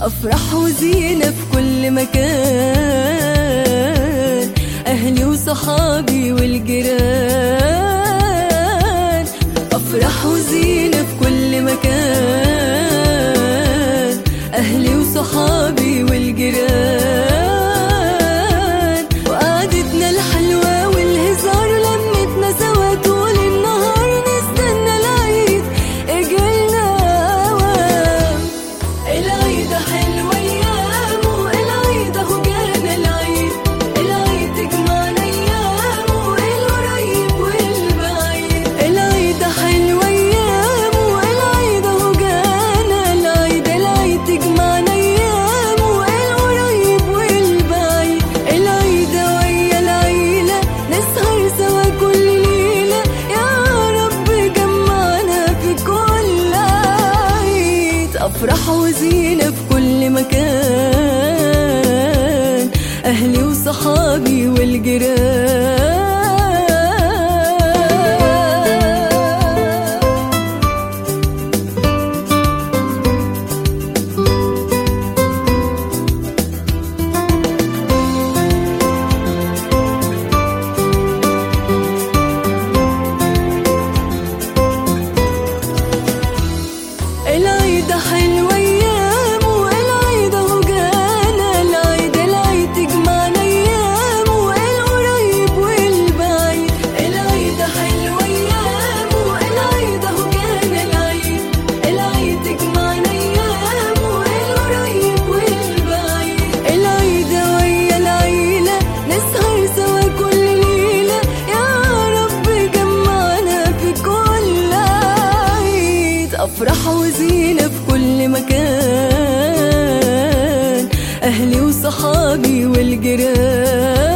أفرح وزينة في كل مكان أهلي وصحابي والجيران أفرح وزينة في كل مكان أهلي وصحابي والجيران وقعدتنا الحلوة والهزار لمتنا سوا طول النهار نستنى العيد اجلنا أوام العيد حلوة أيامه العيد أهو جانا العيد العيد تجمعنا أيامه القريب والبعيد العيد حلوة أيامه العيد أهو جانا العيد العيد تجمعنا أيامه القريب والبعيد العيد ويا العيلة نسهر سوا كل ليلة يا رب جمعنا في كل عيد أفرح وزينة في كل مكان أهلي وصحابي والجيران العيد حلو ايامه العيد اهو جانا العيد العيد تجمعنا ايامه القريب والبعيد العيد حلو ايامه العيد اهو جانا العيد العيد تجمعنا ايامه القريب والبعيد العيد ويا العيلة نسهر سوا كل ليلة يا رب جمعنا في كل عيد أفرح وزينة في كل مكان أهلي وصحابي والجيران